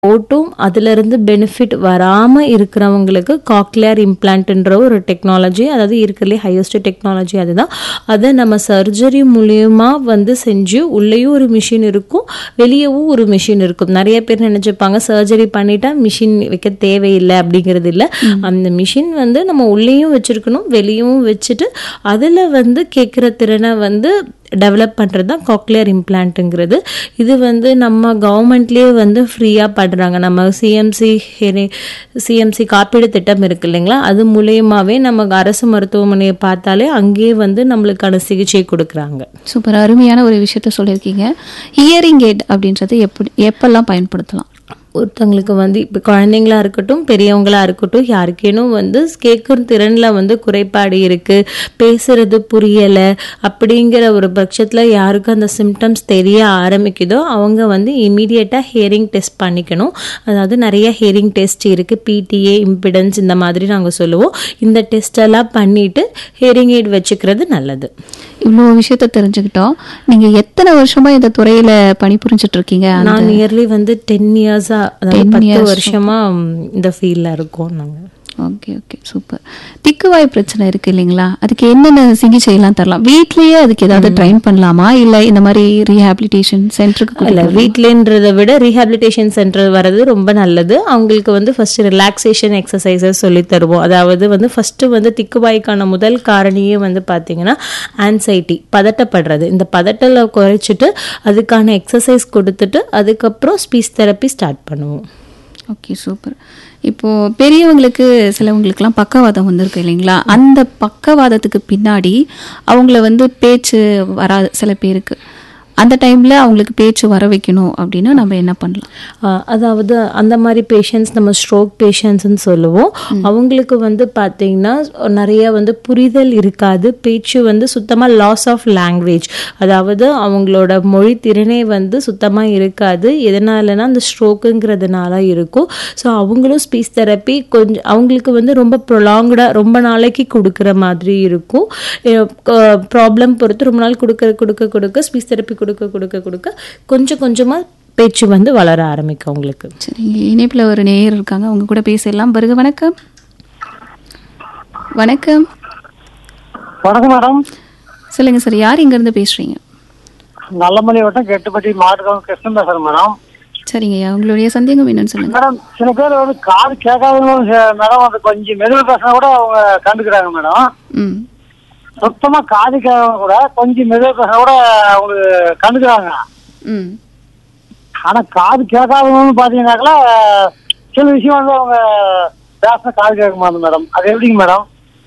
போட்டும் அதிலிருந்து பெனிஃபிட் வராமல் இருக்கிறவங்களுக்கு காக்லியர் இம்ப்ளான்ட்ன்ற ஒரு டெக்னாலஜி அதாவது இருக்கிறதுலே ஹையஸ்ட் டெக்னாலஜி அதுதான் அதை நம்ம சர்ஜரி மூலியமா வந்து செஞ்சு உள்ளேயும் ஒரு மிஷின் இருக்கும் வெளியவும் ஒரு மிஷின் இருக்கும் நிறைய பேர் நினைச்சுப்பாங்க சர்ஜரி பண்ணிட்டா மிஷின் வைக்க தேவையில்லை அப்படிங்கிறது இல்லை அந்த மிஷின் வந்து நம்ம உள்ளேயும் வச்சிருக்கணும் வெளியவும் வச்சுட்டு அதில் வந்து கேட்குற திறனை வந்து டெவலப் பண்ணுறது தான் காக்லியர் இம்ப்ளான்ட்டுங்கிறது இது வந்து நம்ம கவர்மெண்ட்லேயே வந்து ஃப்ரீயாக பண்ணுறாங்க நம்ம சிஎம்சி சிஎம்சி காப்பீடு திட்டம் இருக்கு இல்லைங்களா அது மூலியமாகவே நம்ம அரசு மருத்துவமனையை பார்த்தாலே அங்கேயே வந்து நம்மளுக்கான சிகிச்சை கொடுக்குறாங்க சூப்பர் அருமையான ஒரு விஷயத்த சொல்லியிருக்கீங்க ஹியரிங் எய்ட் அப்படின்றது எப்படி எப்பெல்லாம் பயன்படுத்தலாம் ஒருத்தவங்களுக்கு வந்து இப்போ குழந்தைங்களா இருக்கட்டும் பெரியவங்களா இருக்கட்டும் யாருக்கேனும் வந்து கேட்கும் திறனில் வந்து குறைபாடு இருக்கு பேசுறது புரியலை அப்படிங்கிற ஒரு பட்சத்தில் யாருக்கும் அந்த சிம்டம்ஸ் தெரிய ஆரம்பிக்குதோ அவங்க வந்து இமீடியட்டாக ஹியரிங் டெஸ்ட் பண்ணிக்கணும் அதாவது நிறைய ஹியரிங் டெஸ்ட் இருக்கு பிடிஏ இம்பிடன்ஸ் இந்த மாதிரி நாங்கள் சொல்லுவோம் இந்த டெஸ்ட் எல்லாம் பண்ணிட்டு ஹியரிங் எய்ட் வச்சுக்கிறது நல்லது இவ்வளோ விஷயத்த தெரிஞ்சுக்கிட்டோம் நீங்க எத்தனை வருஷமா இந்த துறையில பணிபுரிஞ்சிட்டு இருக்கீங்க நான் நியர்லி வந்து டென் இயர்ஸா அதாவது பத்து வருஷமா ம், இந்த ஃபீல்ட்ல இருக்கோம் நாங்க ஓகே ஓகே சூப்பர் திக்குவாய் பிரச்சனை இருக்கு இல்லைங்களா அதுக்கு என்னென்ன சிகிச்சை எல்லாம் தரலாம் வீட்லயே அதுக்கு ஏதாவது ட்ரைன் பண்ணலாமா இல்ல இந்த மாதிரி ரீஹாபிலிட்டேஷன் சென்டருக்கு இல்ல வீட்லன்றதை விட ரீஹாபிலிட்டேஷன் சென்டர் வர்றது ரொம்ப நல்லது அவங்களுக்கு வந்து ஃபர்ஸ்ட் ரிலாக்ஸேஷன் எக்ஸசைசஸ் சொல்லி தருவோம் அதாவது வந்து ஃபர்ஸ்ட் வந்து திக்குவாய்க்கான முதல் காரணியே வந்து பாத்தீங்கன்னா ஆன்சைட்டி பதட்டப்படுறது இந்த பதட்டலை குறைச்சிட்டு அதுக்கான எக்ஸசைஸ் கொடுத்துட்டு அதுக்கப்புறம் ஸ்பீச் தெரப்பி ஸ்டார்ட் பண்ணுவோம் ஓகே சூப்பர் இப்போ பெரியவங்களுக்கு சிலவங்களுக்குலாம் பக்கவாதம் வந்திருக்கு இல்லைங்களா அந்த பக்கவாதத்துக்கு பின்னாடி அவங்கள வந்து பேச்சு வராது சில பேருக்கு அந்த டைம்ல அவங்களுக்கு பேச்சு வர வைக்கணும் அப்படின்னா நம்ம என்ன பண்ணலாம் ஆஹ் அதாவது அந்த மாதிரி பேஷண்ட்ஸ் நம்ம ஸ்ட்ரோக் பேஷண்ட்ஸ்னு சொல்லுவோம் அவங்களுக்கு வந்து பார்த்தீங்கன்னா நிறைய வந்து புரிதல் இருக்காது பேச்சு வந்து சுத்தமாக லாஸ் ஆஃப் லாங்குவேஜ் அதாவது அவங்களோட மொழி திறனே வந்து சுத்தமாக இருக்காது எதனாலனா அந்த ஸ்ட்ரோக்குங்கிறதுனால இருக்கும் ஸோ அவங்களும் ஸ்பீச் தெரப்பி கொஞ்சம் அவங்களுக்கு வந்து ரொம்ப ப்ரொலாங்டாக ரொம்ப நாளைக்கு கொடுக்குற மாதிரி இருக்கும் ப்ராப்ளம் பொறுத்து ரொம்ப நாள் கொடுக்க கொடுக்க கொடுக்க ஸ்பீச் தெரப்பி கொடுக்க கொடுக்க கொடுக்க கொஞ்சம் கொஞ்சமாக பேச்சு வந்து வளர ஆரம்பிக்கும் அவங்களுக்கு சரிங்க இணைப்புல ஒரு நேயர் இருக்காங்க அவங்க கூட பேசலாம் வருக வணக்கம் வணக்கம் வணக்கம் மேடம் சொல்லுங்க சார் யார் இங்க இருந்து பேசுறீங்க நல்லமல்லி வட்டம் கெட்டுப்பட்டி மாட்டுக்காவன் கிருஷ்ணன் பேசுறேன் மேடம் சரிங்க ஐயா உங்களுடைய சந்தேகம் என்னன்னு சொல்லுங்க மேடம் சில பேர் வந்து காது கேட்காதவங்களும் ச- மேடம் அது கொஞ்சம் மெதுவாக பேசினா கூட அவங்க கண்டுக்கிறாங்க மேடம் ம் சுத்தமா காது கேட்காதவங்க கூட கொஞ்சம் மெதுவாக பேசினா கூட அவங்க கண்டுக்கிறாங்க ம் ஆனா காது கேட்காதவங்கன்னு பாத்தீங்கன்னாக்கா சில விஷயம் வந்து அவங்க பேசினா காது கேட்க மாட்டேன் மேடம் அது எப்படிங்க மேடம்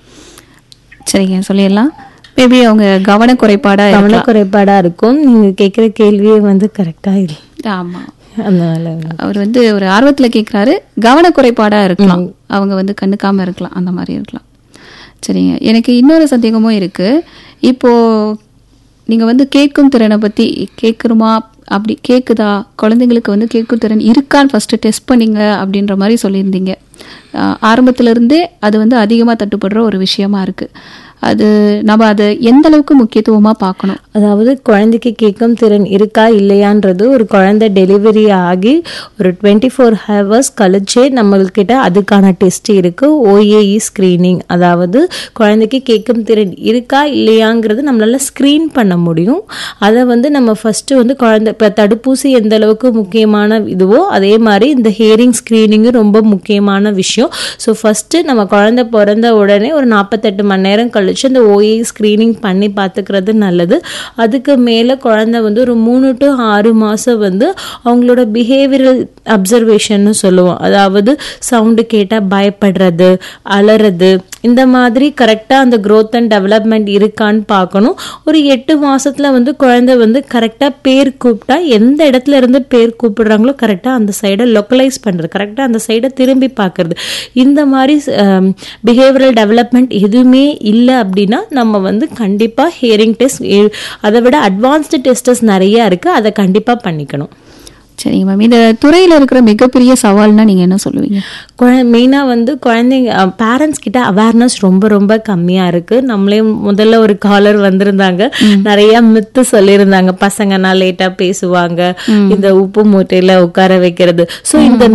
சரிங்க சொல்லிடலாம் மேபி அவங்க கவன குறைபாடா இருக்கலாம் கவனக்குறைபாடா இருக்கும் நீங்க கேட்குற கேள்வியே வந்து கரெக்டா இல்லை ஆமா அதனால அவர் வந்து ஒரு ஆர்வத்துல கேக்குறாரு கவன குறைபாடா இருக்கலாம் அவங்க வந்து கண்டுக்காம இருக்கலாம் அந்த மாதிரி இருக்கலாம் சரிங்க எனக்கு இன்னொரு சந்தேகமும் இருக்கு இப்போ நீங்க வந்து கேட்கும் திறனை பத்தி கேட்குறோமா அப்படி கேக்குதா குழந்தைங்களுக்கு வந்து கேட்கும் திறன் இருக்கான்னு ஃபர்ஸ்ட் டெஸ்ட் பண்ணீங்க அப்படின்ற மாதிரி சொல்லியிருந்தீங்க ஆஹ் ஆரம்பத்துல இருந்தே அது வந்து அதிகமா தட்டுப்படுற ஒரு விஷயமா இருக்கு அது நம்ம அதை எந்த அளவுக்கு முக்கியத்துவமா பார்க்கணும் அதாவது குழந்தைக்கு கேட்கும் திறன் இருக்கா இல்லையான்றது ஒரு குழந்தை டெலிவரி ஆகி ஒரு டுவெண்ட்டி ஃபோர் ஹவர்ஸ் கழிச்சே நம்மள்கிட்ட அதுக்கான டெஸ்ட் இருக்கு ஓஏஇ ஸ்க்ரீனிங் அதாவது குழந்தைக்கு கேட்கும் திறன் இருக்கா இல்லையாங்கிறது நம்மளால ஸ்க்ரீன் பண்ண முடியும் அதை வந்து நம்ம ஃபர்ஸ்ட் வந்து குழந்தை இப்போ தடுப்பூசி எந்த அளவுக்கு முக்கியமான இதுவோ அதே மாதிரி இந்த ஹியரிங் ஸ்க்ரீனிங்கும் ரொம்ப முக்கியமான விஷயம் ஸோ ஃபர்ஸ்ட் நம்ம குழந்தை பிறந்த உடனே ஒரு நாற்பத்தெட்டு மணி நேரம் கழிச்சு அந்த ஓஏ ஸ்க்ரீனிங் பண்ணி பார்த்துக்கிறது நல்லது அதுக்கு மேலே குழந்தை வந்து ஒரு மூணு டு ஆறு மாதம் வந்து அவங்களோட பிஹேவியரல் அப்சர்வேஷன்னு சொல்லுவோம் அதாவது சவுண்டு கேட்டால் பயப்படுறது அலறது இந்த மாதிரி கரெக்டாக அந்த growth அண்ட் டெவலப்மெண்ட் இருக்கான்னு பார்க்கணும் ஒரு எட்டு மாசத்துல வந்து குழந்தை வந்து கரெக்டாக பேர் கூப்பிட்டா எந்த இடத்துல இருந்து பேர் கூப்பிடுறாங்களோ கரெக்டாக அந்த சைடை லொக்கலைஸ் பண்ணுறது கரெக்டாக அந்த சைடை திரும்பி பார்க்கறது இந்த மாதிரி பிஹேவியரல் டெவலப்மெண்ட் எதுவுமே இல்லை அப்படின்னா நம்ம வந்து கண்டிப்பாக ஹியரிங் டெஸ்ட் அதை விட அட்வான்ஸ்டு டெஸ்டஸ் நிறைய இருக்குது அதை கண்டிப்பாக பண்ணிக்கணும் சரிங்க மேம் இந்த துறையில இருக்கிற மிகப்பெரிய சவால்னா நீங்க என்ன சொல்லுவீங்க மெயினாக வந்து குழந்தைங்க பேரண்ட்ஸ் கிட்ட அவேர்னஸ் ரொம்ப ரொம்ப கம்மியாக இருக்கு நம்மளே முதல்ல ஒரு காலர் வந்திருந்தாங்க நிறைய மித்து சொல்லியிருந்தாங்க பசங்கன்னா லேட்டாக பேசுவாங்க இந்த உப்பு மூட்டையில உட்கார வைக்கிறது ஸோ இந்த